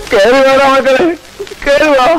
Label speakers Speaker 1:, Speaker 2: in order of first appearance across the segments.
Speaker 1: കേറി വാടാ മക്കളെ കേറി വാ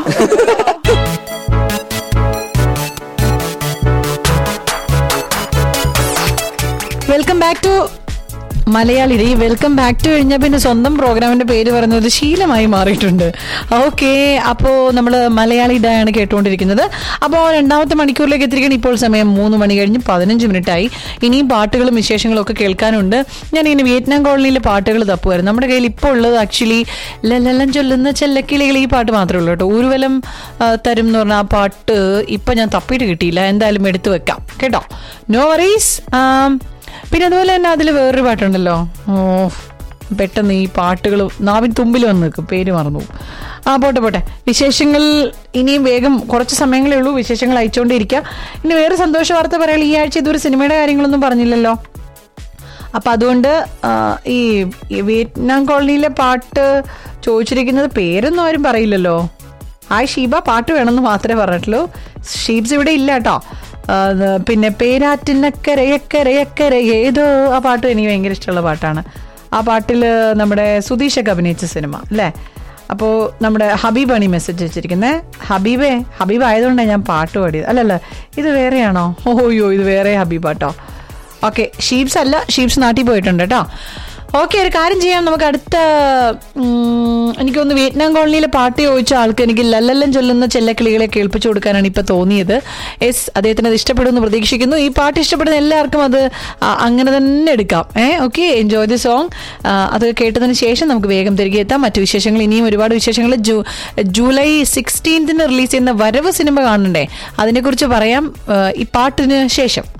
Speaker 2: വെൽക്കം ബാക്ക് ടു മലയാളി ഈ വെൽക്കം ബാക്ക് ടു കഴിഞ്ഞാൽ പിന്നെ സ്വന്തം പ്രോഗ്രാമിന്റെ പേര് പറയുന്നത് ശീലമായി മാറിയിട്ടുണ്ട് ഓക്കെ അപ്പോൾ നമ്മൾ മലയാളി ഡായാണ് കേട്ടുകൊണ്ടിരിക്കുന്നത് അപ്പോൾ രണ്ടാമത്തെ മണിക്കൂറിലേക്ക് എത്തിയിരിക്കണം ഇപ്പോൾ സമയം മൂന്ന് മണി കഴിഞ്ഞ് പതിനഞ്ച് മിനിറ്റായി ഇനിയും പാട്ടുകളും വിശേഷങ്ങളും ഒക്കെ കേൾക്കാനുണ്ട് ഞാൻ ഇങ്ങനെ വിയറ്റ്നാം കോളനിയിലെ പാട്ടുകൾ തപ്പുമായിരുന്നു നമ്മുടെ കയ്യിൽ ഇപ്പോൾ ഉള്ളത് ആക്ച്വലി ലല്ലം ചൊല്ലുന്ന ചെല്ലക്കിളികൾ ഈ പാട്ട് മാത്രമേ ഉള്ളൂ കേട്ടോ ഊരുവലം ആ, തരും എന്ന് പറഞ്ഞ ആ പാട്ട് ഇപ്പം ഞാൻ തപ്പിയിട്ട് കിട്ടിയില്ല എന്തായാലും എടുത്തു വെക്കാം കേട്ടോ നോ വറീസ് പിന്നെ അതുപോലെ തന്നെ അതിൽ വേറൊരു പാട്ടുണ്ടല്ലോ ഓ പെട്ടെന്ന് ഈ പാട്ടുകൾ നാവിൻ തുമ്പിൽ വന്ന് നിൽക്കും പേര് മറന്നു പോകും. ആ പോട്ടെ പോട്ടെ വിശേഷങ്ങൾ ഇനിയും വേഗം കുറച്ച് സമയങ്ങളേ ഉള്ളൂ വിശേഷങ്ങൾ അയച്ചുകൊണ്ടിരിക്കുക ഇനി വേറെ സന്തോഷ വാർത്ത പറയാൻ ഈ ആഴ്ച ഇതുവരെ സിനിമയുടെ കാര്യങ്ങളൊന്നും പറഞ്ഞില്ലല്ലോ അപ്പം അതുകൊണ്ട് ആ, ഈ ഈ വിയറ്റ്നാം കോളനിയിലെ പാട്ട് ചോദിച്ചിരിക്കുന്നത് പേരൊന്നും ആരും പറയില്ലല്ലോ ഹായ് ഷീബ പാട്ട് വേണമെന്ന് മാത്രമേ പറഞ്ഞിട്ടുള്ളൂ ഷീബ്സ് ഇവിടെ ഇല്ല കേട്ടോ ആ, അത് പിന്നെ പേരാറ്റിനക്കരയക്കരയക്കര ഏതോ ആ പാട്ട് എനിക്ക് ഭയങ്കര ഇഷ്ടമുള്ള പാട്ടാണ് ആ പാട്ടിൽ നമ്മുടെ സുധീഷൊക്കെ അഭിനയിച്ച സിനിമ അല്ലേ അപ്പോൾ നമ്മുടെ ഹബീബാണ് ഈ മെസ്സേജ് വെച്ചിരിക്കുന്നത് ഹബീബേ ഹബീബ് ആയതുകൊണ്ടാണ് ഞാൻ പാട്ട് പാടിയത് അല്ലല്ല ഇത് വേറെയാണോ ഓയ്യോ ഇത് വേറെ ഹബീബാട്ടോ ഓക്കെ ഷീപ്സ് അല്ല ഷീപ്സ് നാട്ടിൽ പോയിട്ടുണ്ട് കേട്ടോ ഓക്കെ ഒരു കാര്യം ചെയ്യാം നമുക്ക് അടുത്ത ഉം, എനിക്കൊന്ന് വിയറ്റ്നാം കോളനിയിലെ പാട്ട് ചോദിച്ച ആൾക്ക് എനിക്ക് ലല്ലല്ലം ചൊല്ലുന്ന ചെല്ലക്കിളികളെ കേൾപ്പിച്ചു കൊടുക്കാനാണ് ഇപ്പൊ തോന്നിയത് എസ് അദ്ദേഹത്തിന് അത് ഇഷ്ടപ്പെടുമെന്ന് പ്രതീക്ഷിക്കുന്നു ഈ പാട്ട് ഇഷ്ടപ്പെടുന്ന എല്ലാവർക്കും അത് ആ, അങ്ങനെ തന്നെ എടുക്കാം ഏ ഓക്കെ എൻജോയ് ദി സോങ് അത് കേട്ടതിന് ശേഷം നമുക്ക് വേഗം തിരികെ എത്താം മറ്റു വിശേഷങ്ങൾ ഇനിയും ഒരുപാട് വിശേഷങ്ങൾ ജൂ ജൂലൈ സിക്സ്റ്റീൻത്തിന് റിലീസ് ചെയ്യുന്ന വരവ് സിനിമ കാണണ്ടേ അതിനെക്കുറിച്ച് പറയാം ആ, ഈ പാട്ടിന് ശേഷം